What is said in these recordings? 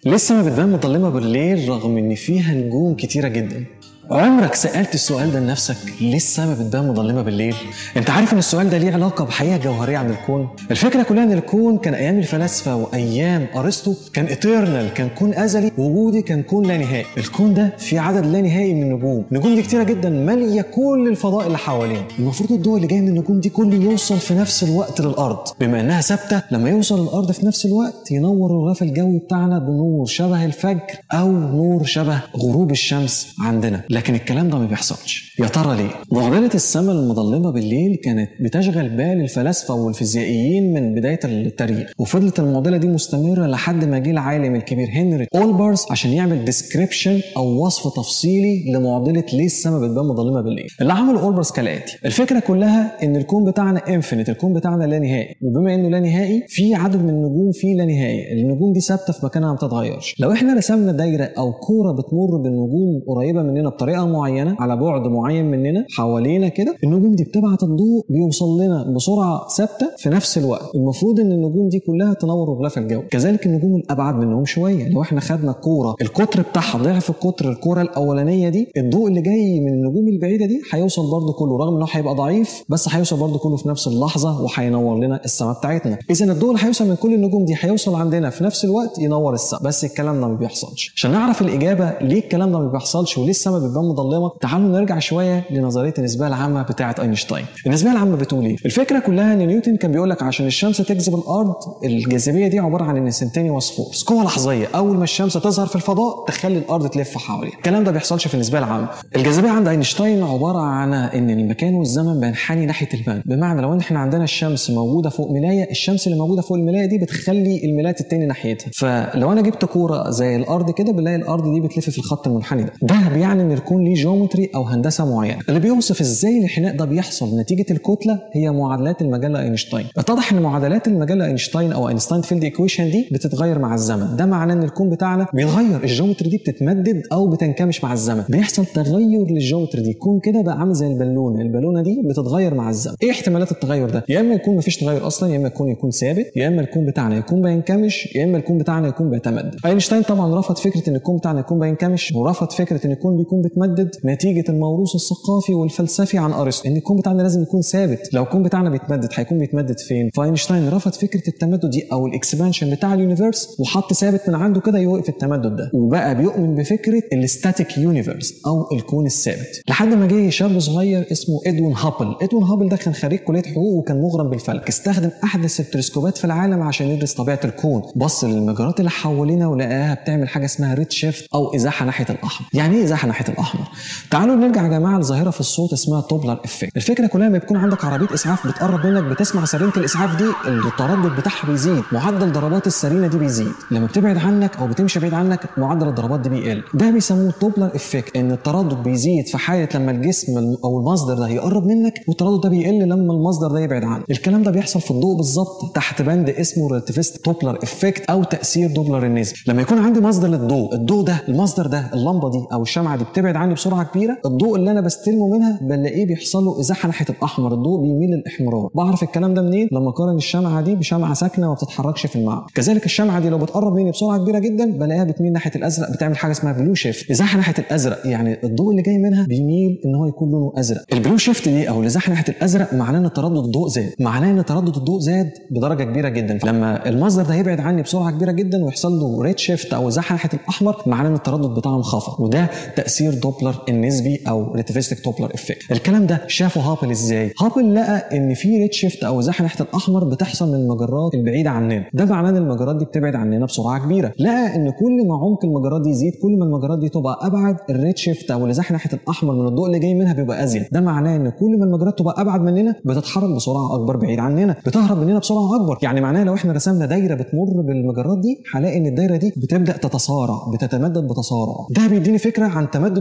لسه ما بتبان مظلمة بالليل رغم إن فيها نجوم كتيرة جدا عمرك سألت السؤال ده لنفسك ليه السما بتبان مظلمة بالليل؟ انت عارف ان السؤال ده ليه علاقة بحقيقة جوهرية عن الكون؟ الفكرة كلها ان الكون كان ايام الفلاسفة وايام ارسطو كان ايترنال كان كون ازلي وجودي كان كون لا نهائي، الكون ده فيه عدد لا نهائي من النجوم، النجوم دي كتيرة جدا مالية كل الفضاء اللي حوالينا، المفروض الضوء اللي جاي من النجوم دي كله يوصل في نفس الوقت للارض، بما انها ثابتة لما يوصل للارض في نفس الوقت ينور الغلاف الجوي بتاعنا بنور شبه الفجر او نور شبه غروب الشمس عندنا، لكن الكلام ده ما بيحصلش يا ترى ليه معضله السماء المظلمه بالليل كانت بتشغل بال الفلاسفه والفيزيائيين من بدايه التاريخ وفضلت المعضله دي مستمره لحد ما جه العالم الكبير هنري اولبرز عشان يعمل ديسكريبشن او وصف تفصيلي لمعضله ليه السماء بتبان مظلمه بالليل اللي عمله اولبرز كالاتي الفكره كلها ان الكون بتاعنا انفينيت الكون بتاعنا لا نهائي وبما انه لا نهائي في عدد من النجوم فيه لا نهائي النجوم دي ثابته في مكانها ما بتتغيرش لو احنا رسمنا دايره او كوره بتمر بالنجوم قريبه مننا بطريقه معينه على بعد معين مننا حوالينا كده النجوم دي بتبعت الضوء بيوصل لنا بسرعه ثابته في نفس الوقت المفروض ان النجوم دي كلها تنور الغلاف الجوي كذلك النجوم الابعد منهم شويه لو احنا خدنا كوره القطر بتاعها ضعف قطر الكوره الاولانيه دي الضوء اللي جاي من النجوم البعيده دي هيوصل برده كله رغم انه هيبقى ضعيف بس هيوصل برده كله في نفس اللحظه وهينور لنا السماء بتاعتنا اذا الضوء اللي هيوصل من كل النجوم دي هيوصل عندنا في نفس الوقت ينور السماء بس الكلام ده ما بيحصلش عشان نعرف الاجابه ليه الكلام ده ما بيحصلش وليه السماء بتبان مظلمه تعالوا نرجع شويه لنظريه النسبيه العامه بتاعه اينشتاين. النسبيه العامه بتقول ايه؟ الفكره كلها ان نيوتن كان بيقول لك عشان الشمس تجذب الارض الجاذبيه دي عباره عن انستنتينيوس فورس قوه لحظيه اول ما الشمس تظهر في الفضاء تخلي الارض تلف حواليها. الكلام ده بيحصلش في النسبيه العامه. الجاذبيه عند اينشتاين عباره عن ان المكان والزمن بينحني ناحيه المال، بمعنى لو احنا عندنا الشمس موجوده فوق ملايه، الشمس اللي موجوده فوق الملايه دي بتخلي الملايات التاني ناحيتها. فلو انا جبت كوره زي الارض كده بنلاقي الارض دي بتلف في الخط المنحني ده. ده بيعني ان الكون ليه جيومتري او هندسه معينه. اللي بيوصف ازاي الانحناء ده بيحصل نتيجه الكتله هي معادلات المجله اينشتاين اتضح ان معادلات المجله اينشتاين او اينشتاين فيلد ايكويشن دي بتتغير مع الزمن ده معناه ان الكون بتاعنا بيتغير الجيومتري دي بتتمدد او بتنكمش مع الزمن بيحصل تغير للجيومتري دي الكون كده بقى عامل زي البالونه البالونه دي بتتغير مع الزمن ايه احتمالات التغير ده يا اما يكون مفيش تغير اصلا يا اما الكون يكون ثابت يا اما الكون بتاعنا يكون بينكمش يا اما الكون بتاعنا يكون بيتمدد اينشتاين طبعا رفض فكره ان الكون بتاعنا يكون بينكمش ورفض فكره ان الكون بيكون بيتمدد نتيجه الموروث الثقافي والفلسفي عن ارسطو ان الكون بتاعنا لازم يكون ثابت لو الكون بتاعنا بيتمدد هيكون بيتمدد فين فاينشتاين رفض فكره التمدد دي او الاكسبانشن بتاع اليونيفرس وحط ثابت من عنده كده يوقف التمدد ده وبقى بيؤمن بفكره الستاتيك يونيفرس او الكون الثابت لحد ما جه شاب صغير اسمه ادوين هابل ادوين هابل ده كان خريج كليه حقوق وكان مغرم بالفلك استخدم احدث التلسكوبات في العالم عشان يدرس طبيعه الكون بص للمجرات اللي حوالينا ولقاها بتعمل حاجه اسمها ريد شيفت او ازاحه ناحيه الاحمر يعني ايه ازاحه ناحيه الاحمر تعالوا نرجع يا جماعه لظاهره في الصوت اسمها توبلر افكت الفكره كلها لما يكون عندك عربيه اسعاف بتقرب منك بتسمع سرينه الاسعاف دي التردد بتاعها بيزيد معدل ضربات السرينه دي بيزيد لما بتبعد عنك او بتمشي بعيد عنك معدل الضربات دي بيقل ده بيسموه توبلر افكت ان التردد بيزيد في حاله لما الجسم او المصدر ده يقرب منك والتردد ده بيقل لما المصدر ده يبعد عنك الكلام ده بيحصل في الضوء بالظبط تحت بند اسمه ريلاتيفيست توبلر افكت او تاثير دوبلر النسبي لما يكون عندي مصدر للضوء الضوء ده المصدر ده اللمبه دي او الشمعه دي بتبعد عني بسرعه كبيره الضوء اللي انا بستلمه منها بلاقيه بيحصل له ازاحه ناحيه الاحمر الضوء بيميل للاحمرار بعرف الكلام ده منين لما اقارن الشمعه دي بشمعه ساكنه ما بتتحركش في المعمل كذلك الشمعه دي لو بتقرب مني بسرعه كبيره جدا بلاقيها بتميل ناحيه الازرق بتعمل حاجه اسمها بلو شيفت ازاحه ناحيه الازرق يعني الضوء اللي جاي منها بيميل ان هو يكون لونه ازرق البلو شيفت دي او الازاحه ناحيه الازرق معناه ان تردد الضوء زاد معناه ان تردد الضوء زاد بدرجه كبيره جدا لما المصدر ده يبعد عني بسرعه كبيره جدا ويحصل له ريد شيفت او ازاحه ناحيه الاحمر معناه ان التردد بتاعه انخفض وده تاثير دوبلر النسبي او ريتيفيستيك دوبلر افكت الكلام ده شافه هابل ازاي هابل لقى ان في ريد شيفت او ازاحه ناحيه الاحمر بتحصل من المجرات البعيده عننا ده معناه ان المجرات دي بتبعد عننا بسرعه كبيره لقى ان كل ما عمق المجرات دي يزيد كل ما المجرات دي تبقى ابعد الريد شيفت او الازاحه ناحيه الاحمر من الضوء اللي جاي منها بيبقى ازيد ده معناه ان كل ما المجرات تبقى ابعد مننا بتتحرك بسرعه اكبر بعيد عننا بتهرب مننا بسرعه اكبر يعني معناه لو احنا رسمنا دايره بتمر بالمجرات دي هلاقي ان الدايره دي بتبدا تتصارع بتتمدد بتسارع ده بيديني فكره عن تمدد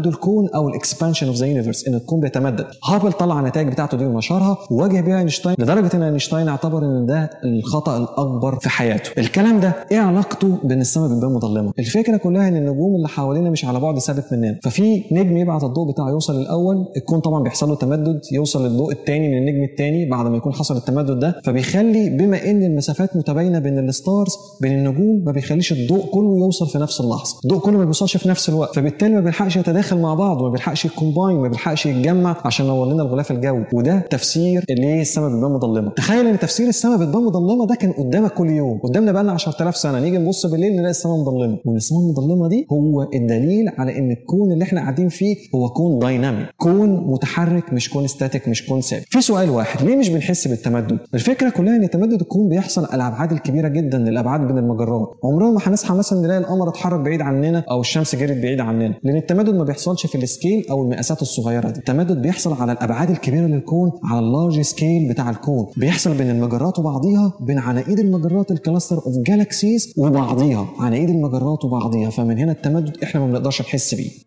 تمدد الكون او الاكسبانشن اوف ذا يونيفرس ان الكون بيتمدد هابل طلع النتائج بتاعته دي ونشرها وواجه بيها اينشتاين لدرجه ان اينشتاين اعتبر ان ده الخطا الاكبر في حياته الكلام ده ايه علاقته بان السماء بتبان مظلمه الفكره كلها ان النجوم اللي حوالينا مش على بعد ثابت مننا ففي نجم يبعت الضوء بتاعه يوصل للاول الكون طبعا بيحصل له تمدد يوصل للضوء الثاني من النجم الثاني بعد ما يكون حصل التمدد ده فبيخلي بما ان المسافات متباينه بين الستارز بين النجوم ما بيخليش الضوء كله يوصل في نفس اللحظه الضوء كله ما بيوصلش في نفس الوقت فبالتالي ما بيلحقش يتداخل مع بعض وما بيلحقش يكومباين ما بيلحقش يتجمع عشان ينور لنا الغلاف الجوي وده تفسير ليه السماء بتبان مظلمه تخيل ان تفسير السماء بتبان مظلمه ده كان قدامك كل يوم قدامنا بقى لنا 10000 سنه نيجي نبص بالليل نلاقي السماء مظلمه وان السماء المظلمه دي هو الدليل على ان الكون اللي احنا قاعدين فيه هو كون دايناميك كون متحرك مش كون ستاتيك مش كون ثابت في سؤال واحد ليه مش بنحس بالتمدد الفكره كلها ان تمدد الكون بيحصل على الابعاد الكبيره جدا للابعاد بين المجرات عمرنا ما هنصحى مثلا نلاقي القمر اتحرك بعيد عننا او الشمس جرت بعيد عننا لان التمدد ما بيحصلش في السكيل او المقاسات الصغيره دي التمدد بيحصل على الابعاد الكبيره للكون على اللارج سكيل بتاع الكون بيحصل بين المجرات وبعضيها بين عناقيد المجرات الكلاستر اوف جالاكسيز وبعضيها عناقيد المجرات وبعضيها فمن هنا التمدد احنا ما بنقدرش نحس بيه